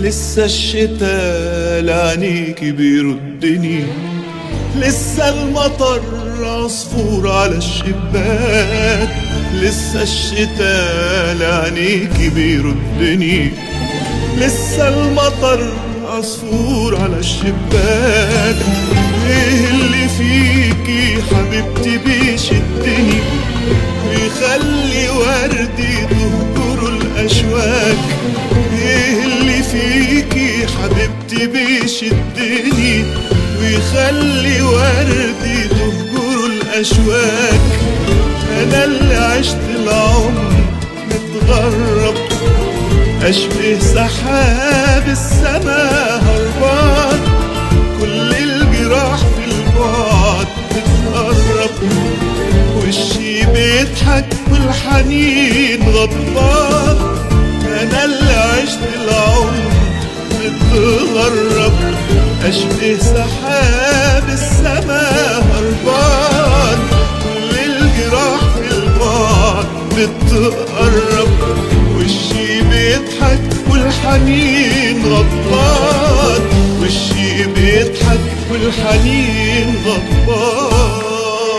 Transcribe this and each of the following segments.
لسه الشتاء لعينيكي بيردني لسه المطر عصفور على الشباك لسه الشتاء لعينيكي بيردني لسه المطر عصفور على الشباك ايه اللي فيكي حبيبتي بيشدني ويخلي وردي تهجر الاشواك ايه اللي فيكي حبيبتي بيشدني ويخلي وردي تهجر الاشواك انا اللي عشت العمر متغرب أشبه سحاب السماء هربان كل الجراح في البعد بتقرب وشي بيضحك والحنين غضبان أنا اللي عشت العمر متغرب أشبه سحاب السماء هربان كل الجراح في البعد بتقرب وشي بيضحك والحنين غضبان وشي بيضحك والحنين غضبان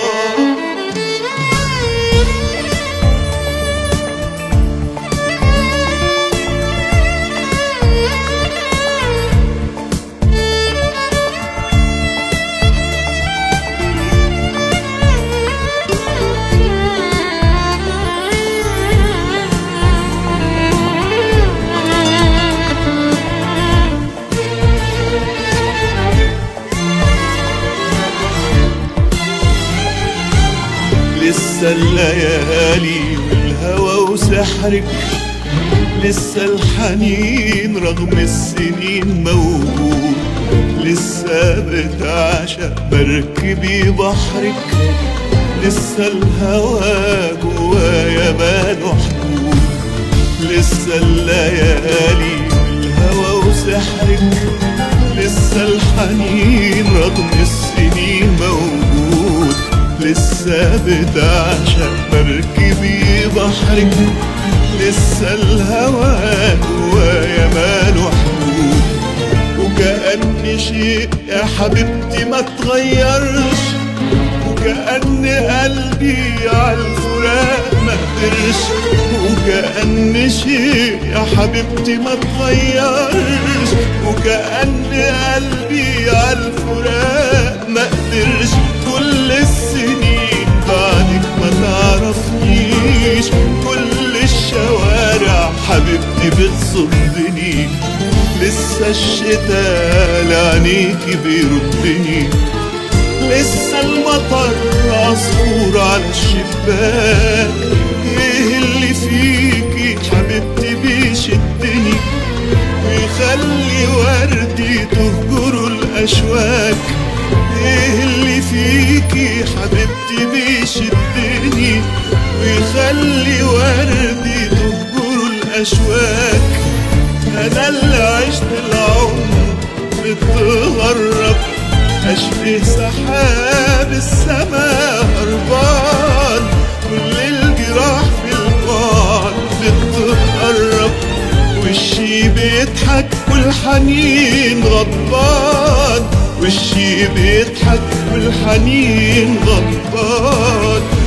لسه الليالي والهوى وسحرك لسه الحنين رغم السنين موجود لسه بتعشق مركبي بحرك لسه الهوى جوايا ماله حدود لسه الليالي والهوى وسحرك لسه الحنين رغم السنين موجود لسه بتعشق مركبي بحرك لسه الهوى جوايا ماله حدود وكأن شيء يا حبيبتي ما تغيرش وكأن قلبي عالفراق ما قدرش وكأن شيء يا حبيبتي ما تغيرش وكأن قلبي عالفراق ما قدرش كل السنين بعدك ما تعرفنيش كل الشوارع حبيبتي بتصدني لسه الشتاء لعينيكي بيردني لسه المطر عصفور على الشباك ايه اللي فيكي حبيبتي بيشدني ويخلي وردي تهجر الاشواك ايه اللي فيكي حبيبتي بيشدني ويخلي وردي تهجر الاشواك انا اللي عشت العمر متغرب أشبه سحاب السماء هربان كل الجراح في البعد بتقرب وشي بيضحك والحنين غضبان وشي بيضحك والحنين غضبان